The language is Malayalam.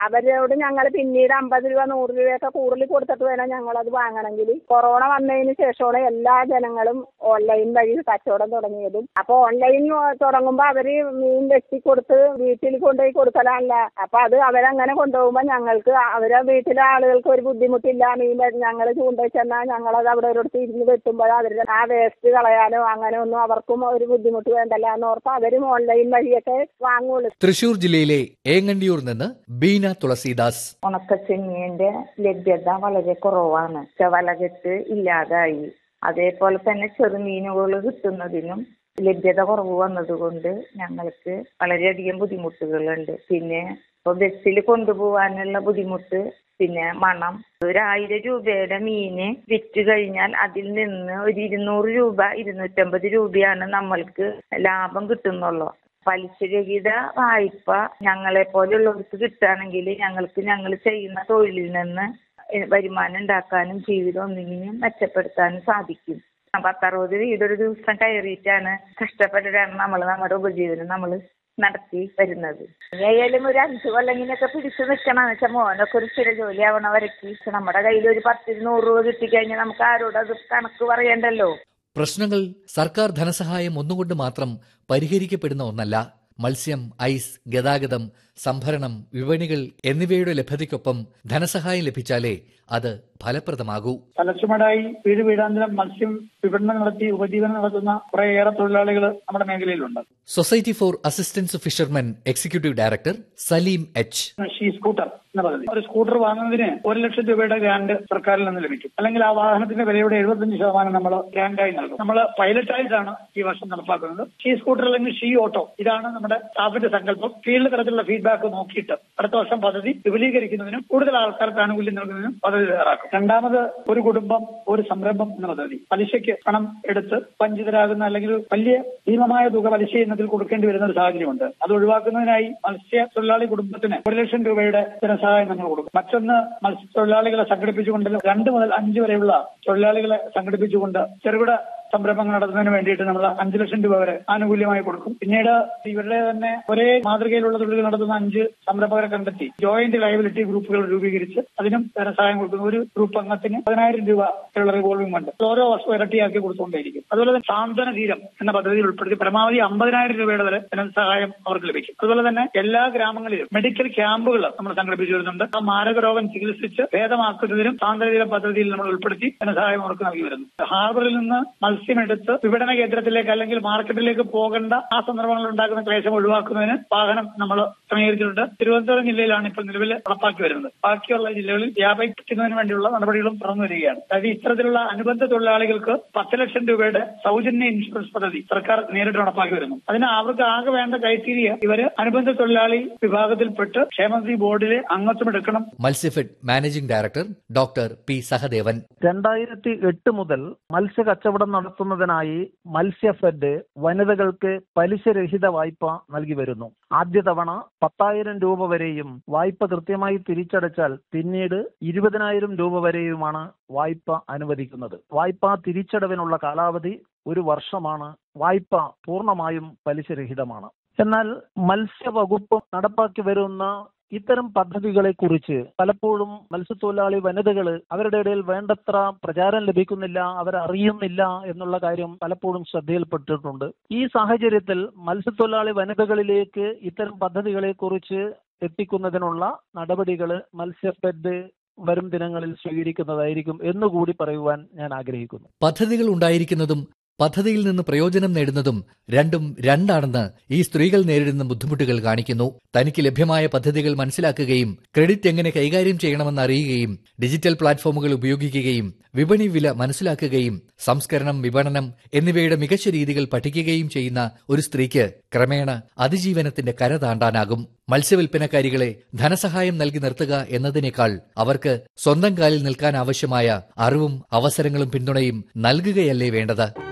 അവരോട് ഞങ്ങൾ പിന്നീട് അമ്പത് രൂപ നൂറ് രൂപയൊക്കെ കൂടുതൽ കൊടുത്തിട്ട് വേണം ഞങ്ങൾ അത് വാങ്ങണമെങ്കിൽ കൊറോണ വന്നതിന് ശേഷമാണ് എല്ലാ ജനങ്ങളും ഓൺലൈൻ വഴി കച്ചവടം തുടങ്ങിയതും അപ്പൊ ഓൺലൈൻ തുടങ്ങുമ്പോൾ അവര് മീൻ വെട്ടി കൊടുത്ത് വീട്ടിൽ കൊണ്ടുപോയി കൊടുക്കലാണല്ല അപ്പൊ അത് അവരങ്ങനെ കൊണ്ടുപോകുമ്പോൾ ഞങ്ങൾക്ക് അവരെ വീട്ടിലെ ആളുകൾക്ക് ഒരു ബുദ്ധിമുട്ടില്ല മീൻ ഞങ്ങൾ ചൂണ്ടയിൽ ചെന്നാൽ ഞങ്ങളത് അവിടെ ഒരിടത്ത് ഇരുന്ന് വെട്ടുമ്പോൾ അവരുടെ ആ വേസ്റ്റ് കളയാനോ അങ്ങനെ ഒന്നും അവർക്കും ഒരു ബുദ്ധിമുട്ട് വേണ്ടല്ല എന്ന് ഓർത്ത് അവരും ഓൺലൈൻ വഴിയൊക്കെ വാങ്ങുള്ളൂ തൃശൂർ ജില്ലയിലെ ഏങ്ങണ്ടിയൂർ നിന്ന് ബീന തുളസീദാസ് ഉണക്കച്ചെമ്മീന്റെ ലഭ്യത വളരെ കുറവാണ് വലകെട്ട് ഇല്ലാതായി അതേപോലെ തന്നെ ചെറുമീനുകൾ കിട്ടുന്നതിനും ലഭ്യത കുറവ് വന്നതുകൊണ്ട് ഞങ്ങൾക്ക് വളരെയധികം ബുദ്ധിമുട്ടുകളുണ്ട് പിന്നെ ഇപ്പോൾ ബസ്സിൽ കൊണ്ടുപോകാനുള്ള ബുദ്ധിമുട്ട് പിന്നെ മണം ഒരായിരം രൂപയുടെ മീന് വിറ്റ് കഴിഞ്ഞാൽ അതിൽ നിന്ന് ഒരു ഇരുന്നൂറ് രൂപ ഇരുന്നൂറ്റമ്പത് രൂപയാണ് നമ്മൾക്ക് ലാഭം കിട്ടുന്നുള്ളൂ പലിശരഹിത വായ്പ ഞങ്ങളെ പോലെയുള്ളവർക്ക് കിട്ടുകയാണെങ്കിൽ ഞങ്ങൾക്ക് ഞങ്ങൾ ചെയ്യുന്ന തൊഴിലിൽ നിന്ന് വരുമാനം ഉണ്ടാക്കാനും ജീവിതം ഒന്നിനും മെച്ചപ്പെടുത്താനും സാധിക്കും പത്തറുപത് വീടൊരു ദിവസം കയറിയിട്ടാണ് കഷ്ടപ്പെട്ടിട്ടാണ് നമ്മൾ നമ്മുടെ ഉപജീവനം നമ്മൾ നടത്തി വരുന്നത് ഏതായാലും ഒരു അഞ്ചു കൊല്ലങ്ങിനൊക്കെ പിടിച്ചു നിൽക്കണം എന്ന് വെച്ചാൽ മോനൊക്കെ ഒരു സ്ഥിര ജോലി ആവണ വരയ്ക്ക് നമ്മുടെ കയ്യിൽ ഒരു പത്തിരുന്നൂറ് രൂപ കിട്ടിക്കഴിഞ്ഞാൽ നമുക്ക് ആരോടും അത് കണക്ക് പറയണ്ടല്ലോ പ്രശ്നങ്ങൾ സർക്കാർ ധനസഹായം ഒന്നുകൊണ്ട് മാത്രം പരിഹരിക്കപ്പെടുന്ന ഒന്നല്ല മത്സ്യം ഐസ് ഗതാഗതം സംഭരണം വിപണികൾ എന്നിവയുടെ ലഭ്യതയ്ക്കൊപ്പം ധനസഹായം ലഭിച്ചാലേ അത് ഫലപ്രദമാകൂ തലച്ചുമടായി വീട് വീടാന്തരം മത്സ്യം വിപണനം നടത്തി ഉപജീവനം നടത്തുന്ന കുറേയേറെ തൊഴിലാളികൾ നമ്മുടെ മേഖലയിലുണ്ട് society for assistance fishermen executive director Saleem H she scooter എന്ന പദ്ധതി ഒരു സ്കൂട്ടർ വാങ്ങുന്നതിന് ഒരു ലക്ഷം രൂപയുടെ ഗ്രാന്റ് സർക്കാരിൽ നിന്ന് ലഭിക്കും അല്ലെങ്കിൽ ആ വാഹനത്തിന്റെ വിലയുടെ എഴുപത്തഞ്ച് ശതമാനം നമ്മൾ ഗ്രാന്റായി നൽകും നമ്മൾ പൈലറ്റായിട്ടാണ് ഈ വർഷം നടപ്പാക്കുന്നത് ഷീ സ്കൂട്ടർ അല്ലെങ്കിൽ ഷീ ഓട്ടോ ഇതാണ് നമ്മുടെ സ്റ്റാഫിന്റെ സങ്കല്പം ഫീൽഡ് തരത്തിലുള്ള ഫീഡ്ബാക്ക് നോക്കിയിട്ട് അടുത്ത വർഷം പദ്ധതി വിപുലീകരിക്കുന്നതിനും കൂടുതൽ ആൾക്കാർക്ക് ആനുകൂല്യം നൽകുന്നതിനും പദ്ധതി തയ്യാറാക്കും രണ്ടാമത് ഒരു കുടുംബം ഒരു സംരംഭം എന്ന പദ്ധതി പലിശയ്ക്ക് പണം എടുത്ത് വഞ്ചിതരാകുന്ന അല്ലെങ്കിൽ വലിയ ഭീമമായ തുക പലിശ ഇനത്തിൽ കൊടുക്കേണ്ടി വരുന്ന ഒരു സാഹചര്യമുണ്ട് അത് ഒഴിവാക്കുന്നതിനായി മത്സ്യത്തൊഴിലാളി കുടുംബത്തിന് ഒരു ലക്ഷം രൂപയുടെ ധനസഹായം നമ്മൾ കൊടുക്കും മറ്റൊന്ന് മത്സ്യത്തൊഴിലാളികളെ സംഘടിപ്പിച്ചുകൊണ്ട് രണ്ട് മുതൽ അഞ്ച് വരെയുള്ള തൊഴിലാളികളെ സംഘടിപ്പിച്ചുകൊണ്ട് ചെറുകിട സംരംഭങ്ങൾ നടത്തുന്നതിന് വേണ്ടിയിട്ട് നമ്മൾ അഞ്ചു ലക്ഷം രൂപ വരെ ആനുകൂല്യമായി കൊടുക്കും പിന്നീട് ഇവരുടെ തന്നെ ഒരേ മാതൃകയിലുള്ള തൊഴിലുകൾ നടത്തുന്ന അഞ്ച് സംരംഭകരെ കണ്ടെത്തി ജോയിന്റ് ലയബിലിറ്റി ഗ്രൂപ്പുകൾ രൂപീകരിച്ച് അതിനും ധനസഹായം കൊടുക്കുന്നു ഒരു ഗ്രൂപ്പ് അംഗത്തിന് പതിനായിരം രൂപ ഉള്ള റിവോൾവിംഗ് ഫണ്ട് ഓരോ വർഷവും ഇരട്ടിയാക്കി കൊടുത്തുകൊണ്ടേയിരിക്കും അതുപോലെ തന്നെ സാന്ത്വന തീരം എന്ന പദ്ധതിയിൽ ഉൾപ്പെടുത്തി പരമാവധി അമ്പതിനായിരം രൂപയുടെ വരെ ധനസഹായം അവർക്ക് ലഭിക്കും അതുപോലെ തന്നെ എല്ലാ ഗ്രാമങ്ങളിലും മെഡിക്കൽ ക്യാമ്പുകൾ നമ്മൾ സംഘടിപ്പിച്ചു വരുന്നുണ്ട് ആ മാരക രോഗം ചികിത്സിച്ച് ഭേദമാക്കുന്നതിനും സാന്ത്വന തീരം പദ്ധതിയിൽ നമ്മൾ ഉൾപ്പെടുത്തി ധനസഹായം അവർക്ക് നൽകി വരുന്നു ഹാർബറിൽ നിന്ന് മത്സ്യമെടുത്ത് വിപണന കേന്ദ്രത്തിലേക്ക് അല്ലെങ്കിൽ മാർക്കറ്റിലേക്ക് പോകേണ്ട ആ സന്ദർഭങ്ങളിൽ ഉണ്ടാക്കുന്ന ക്ലേശം ഒഴിവാക്കുന്നതിന് വാഹനം നമ്മൾ ക്രമീകരിച്ചിട്ടുണ്ട് തിരുവനന്തപുരം ജില്ലയിലാണ് ഇപ്പോൾ നിലവിൽ നടപ്പാക്കി വരുന്നത് ബാക്കിയുള്ള ജില്ലകളിൽ വ്യാപിക്കുന്നതിന് വേണ്ടിയുള്ള നടപടികളും തുറന്നു വരികയാണ് അതായത് ഇത്തരത്തിലുള്ള അനുബന്ധ തൊഴിലാളികൾക്ക് പത്ത് ലക്ഷം രൂപയുടെ സൗജന്യ ഇൻഷുറൻസ് പദ്ധതി സർക്കാർ നേരിട്ട് നടപ്പാക്കി വരുന്നു അതിന് അവർക്ക് ആകെ വേണ്ട ക്രൈറ്റീരിയ ഇവര് അനുബന്ധ തൊഴിലാളി വിഭാഗത്തിൽപ്പെട്ട് ക്ഷേമനിധി ബോർഡിലെ അംഗത്വം എടുക്കണം Matsyafed managing director doctor P Sahadevan രണ്ടായിരത്തി എട്ട് മുതൽ മത്സ്യ കച്ചവടം നടത്തുന്നതിനായി മത്സ്യഫെഡ് വനിതകൾക്ക് പലിശരഹിത വായ്പ നൽകി വരുന്നു ആദ്യ തവണ പത്തായിരം രൂപ വരെയും വായ്പ കൃത്യമായി തിരിച്ചടച്ചാൽ പിന്നീട് ഇരുപതിനായിരം രൂപ വരെയുമാണ് വായ്പ അനുവദിക്കുന്നത് വായ്പാ തിരിച്ചടവിനുള്ള കാലാവധി ഒരു വർഷമാണ് വായ്പ പൂർണ്ണമായും പലിശരഹിതമാണ് എന്നാൽ മത്സ്യവകുപ്പ് നടപ്പാക്കി വരുന്ന ഇത്തരം പദ്ധതികളെ കുറിച്ച് പലപ്പോഴും മത്സ്യത്തൊഴിലാളി വനിതകൾ അവരുടെ ഇടയിൽ വേണ്ടത്ര പ്രചാരം ലഭിക്കുന്നില്ല അവരറിയുന്നില്ല എന്നുള്ള കാര്യം പലപ്പോഴും ശ്രദ്ധയിൽപ്പെട്ടിട്ടുണ്ട് ഈ സാഹചര്യത്തിൽ മത്സ്യത്തൊഴിലാളി വനിതകളിലേക്ക് ഇത്തരം പദ്ധതികളെ കുറിച്ച് എത്തിക്കുന്നതിനുള്ള നടപടികൾ മത്സ്യഫെഡ് വരും ദിനങ്ങളിൽ സ്വീകരിക്കുന്നതായിരിക്കും എന്നുകൂടി പറയുവാൻ ഞാൻ ആഗ്രഹിക്കുന്നു പദ്ധതികൾ ഉണ്ടായിരിക്കുന്നതും പദ്ധതിയിൽ നിന്ന് പ്രയോജനം നേടുന്നതും രണ്ടും രണ്ടാണെന്ന് ഈ സ്ത്രീകൾ നേരിടുന്ന ബുദ്ധിമുട്ടുകൾ കാണിക്കുന്നു തനിക്ക് ലഭ്യമായ പദ്ധതികൾ മനസ്സിലാക്കുകയും ക്രെഡിറ്റ് എങ്ങനെ കൈകാര്യം ചെയ്യണമെന്ന് അറിയുകയും ഡിജിറ്റൽ പ്ലാറ്റ്ഫോമുകൾ ഉപയോഗിക്കുകയും വിപണി വില മനസ്സിലാക്കുകയും സംസ്കരണം വിപണനം എന്നിവയുടെ മികച്ച രീതികൾ പഠിക്കുകയും ചെയ്യുന്ന ഒരു സ്ത്രീക്ക് ക്രമേണ അതിജീവനത്തിന്റെ കര താണ്ടാനാകും മത്സ്യവില്പനക്കാരികളെ ധനസഹായം നൽകി നിർത്തുക എന്നതിനേക്കാൾ അവർക്ക് സ്വന്തം കാലിൽ നിൽക്കാൻ ആവശ്യമായ അറിവും അവസരങ്ങളും പിന്തുണയും നൽകുകയല്ലേ വേണ്ടത്